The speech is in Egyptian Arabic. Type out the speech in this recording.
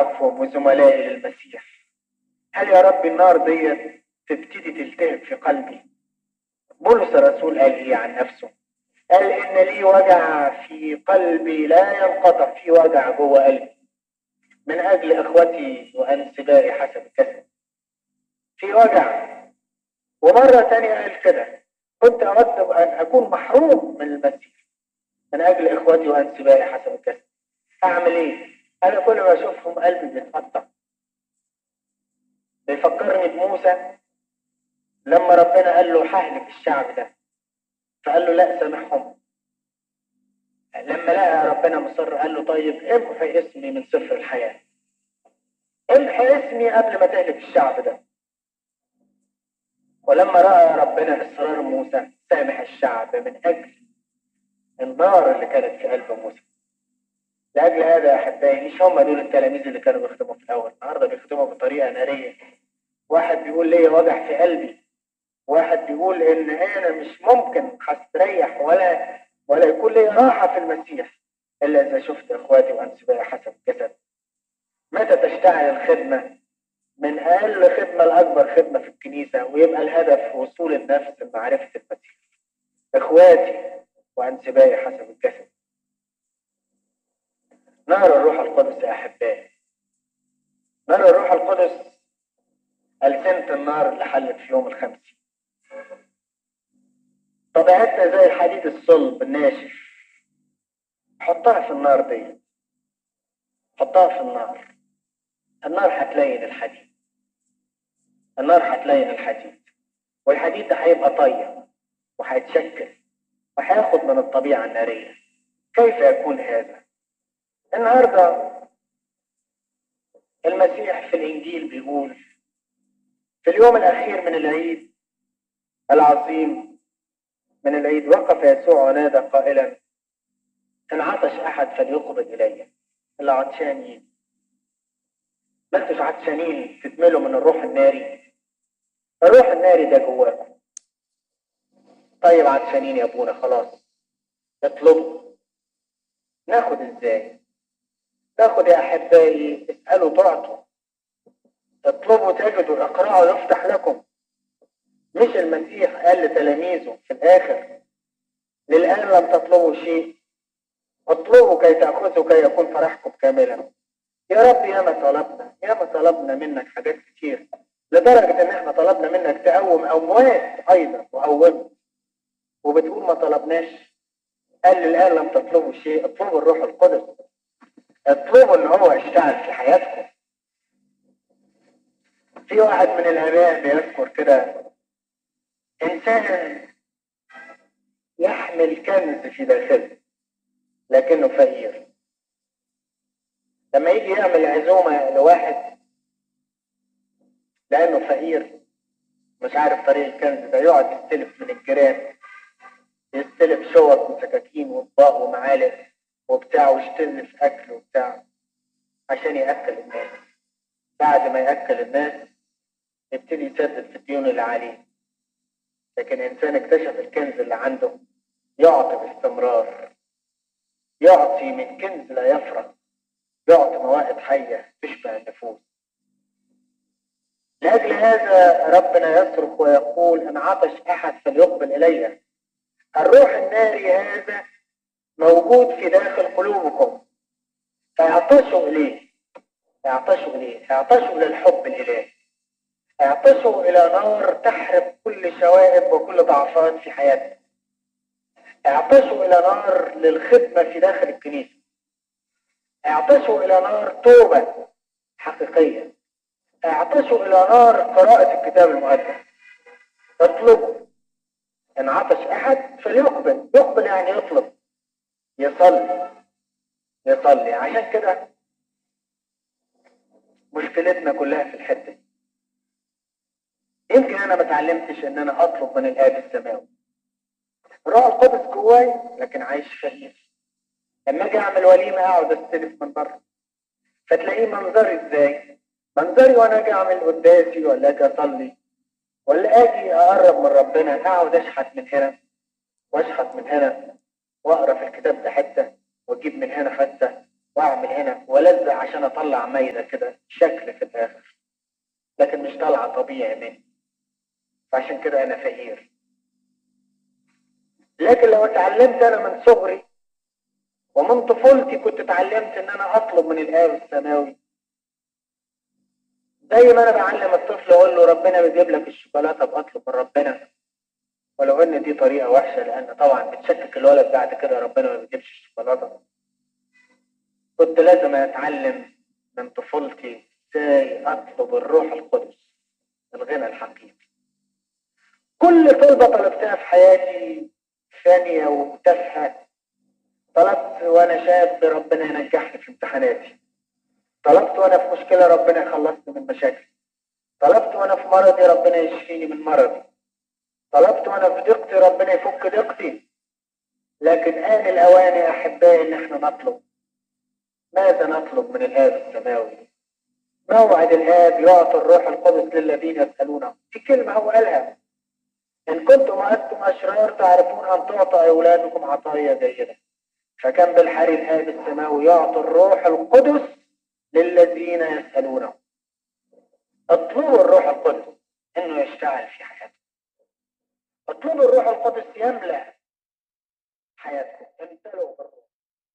اعرفهم وزملائي للمسيح هل يا رب النار دي تبتدي تلتهب في قلبي بولس الرسول قال ايه عن نفسه قال ان لي وجع في قلبي لا ينقطع في وجع جوه قلبي من اجل اخوتي وانسبائي حسب الكسب في وجع ومرة تانية قال كده كنت أود أن أكون محروم من المسيح من أجل إخوتي وأنسبائي حسب الكسب أعمل إيه؟ أنا كل ما أشوفهم قلبي بيتقطع بيفكرني بموسى لما ربنا قال له ههلك الشعب ده فقال له لا سامحهم لما لقى ربنا مصر قال له طيب امحي اسمي من سفر الحياة امحي اسمي قبل ما تهلك الشعب ده ولما رأى ربنا إصرار موسى سامح الشعب من أجل النار اللي كانت في قلب موسى لأجل هذا يا أحبائي مش هم دول التلاميذ اللي كانوا بيخدموا في الأول النهارده بيخدموا بطريقة نارية واحد بيقول ليا وجع في قلبي واحد بيقول إن أنا مش ممكن هستريح ولا ولا يكون لي راحة في المسيح إلا إذا شفت إخواتي وأنسبائي حسب الجسد متى تشتعل الخدمة من أقل خدمة لأكبر خدمة في الكنيسة ويبقى الهدف وصول النفس لمعرفة المسيح إخواتي وأنسبائي حسب الجسد نار الروح القدس يا أحبائي نار الروح القدس ألسنة النار اللي حلت في يوم الخمسين طبيعتنا زي الحديد الصلب الناشف حطها في النار دي حطها في النار النار هتلين الحديد النار هتلين الحديد والحديد ده هيبقى طيب وهيتشكل وهياخد من الطبيعة النارية كيف يكون هذا؟ النهارده المسيح في الإنجيل بيقول في اليوم الأخير من العيد العظيم من العيد وقف يسوع ونادى قائلا إن عطش أحد فليقبل إلي اللي عطشانين ما انتوش عطشانين تتملوا من الروح الناري الروح الناري ده جواكم طيب عطشانين يا ابونا خلاص اطلبوا ناخد ازاي ناخد يا احبائي اسالوا تعطوا اطلبوا تجدوا اقرأوا يفتح لكم مش المسيح قال لتلاميذه في الاخر للان لم تطلبوا شيء اطلبوا كي تاخذوا كي يكون فرحكم كاملا يا رب يا ما طلبنا يا ما طلبنا منك حاجات كتير لدرجة ان احنا طلبنا منك تقوم اموات ايضا وقوموا وبتقول ما طلبناش قال الان لم تطلبوا شيء اطلبوا الروح القدس اطلبوا ان هو يشتغل في حياتكم في واحد من الاباء بيذكر كده انسان يحمل كنز في داخله لكنه فقير لما يجي يعمل عزومة لواحد لأنه فقير مش عارف طريق الكنز ده يقعد يستلف من الجيران يستلف شوك وسكاكين وأطباق ومعالق وبتاع ويشتري في أكل وبتاع عشان يأكل الناس بعد ما يأكل الناس يبتدي يسدد في الديون اللي عليه لكن إنسان اكتشف الكنز اللي عنده يعطي باستمرار يعطي من كنز لا يفرغ يعطي موائد حية تشبه النفوس لأجل هذا ربنا يصرخ ويقول إن عطش أحد فليقبل إلي الروح الناري هذا موجود في داخل قلوبكم فاعطشوا إليه اعطشوا إليه اعطشوا للحب الإلهي اعطشوا إلى نار تحرق كل شوائب وكل ضعفات في حياتنا اعطشوا إلى نار للخدمة في داخل الكنيسة اعطشوا إلى نار توبة حقيقية اعطشوا إلى نار قراءة الكتاب المقدس اطلبوا إن عطش أحد فليقبل يقبل يعني يطلب يصلي يصلي عشان كده مشكلتنا كلها في الحتة دي يمكن أنا ما اتعلمتش إن أنا أطلب من الآب السماوي الروح القدس جواي لكن عايش فقير لما اجي اعمل وليمه اقعد استلف من بره فتلاقيه منظري ازاي منظري وانا اجي اعمل قداسي ولا اجي اصلي ولا اجي اقرب من ربنا اقعد اشحت من هنا واشحت من هنا واقرا في الكتاب ده حته واجيب من هنا حته واعمل هنا والزق عشان اطلع ميزه كده شكل في الاخر لكن مش طالعه طبيعي مني فعشان كده انا فقير لكن لو اتعلمت انا من صغري ومن طفولتي كنت اتعلمت ان انا اطلب من الاب السماوي زي ما انا بعلم الطفل اقول له ربنا بيجيب لك الشوكولاته باطلب من ربنا ولو ان دي طريقه وحشه لان طبعا بتشكك الولد بعد كده ربنا ما بيجيبش الشوكولاته كنت لازم اتعلم من طفولتي ازاي اطلب الروح القدس الغنى الحقيقي كل طلبه طلبتها في حياتي ثانيه وتافهه طلبت وانا شاب ربنا ينجحني في امتحاناتي طلبت وانا في مشكله ربنا يخلصني من مشاكلي طلبت وانا في مرضي ربنا يشفيني من مرضي طلبت وانا في ضيقتي ربنا يفك ضيقتي لكن آن الأوان يا أحبائي إن احنا نطلب ماذا نطلب من الآب السماوي موعد الآب يعطي الروح القدس للذين يسألونه في كلمة هو قالها إن كنتم وأنتم أشرار تعرفون أن تعطى أولادكم عطايا جيدة فكان بالحري الآب السماوي يعطي الروح القدس للذين يسألونه اطلبوا الروح القدس إنه يشتغل في حياتكم اطلبوا الروح القدس يملأ حياتكم امتلئوا بالروح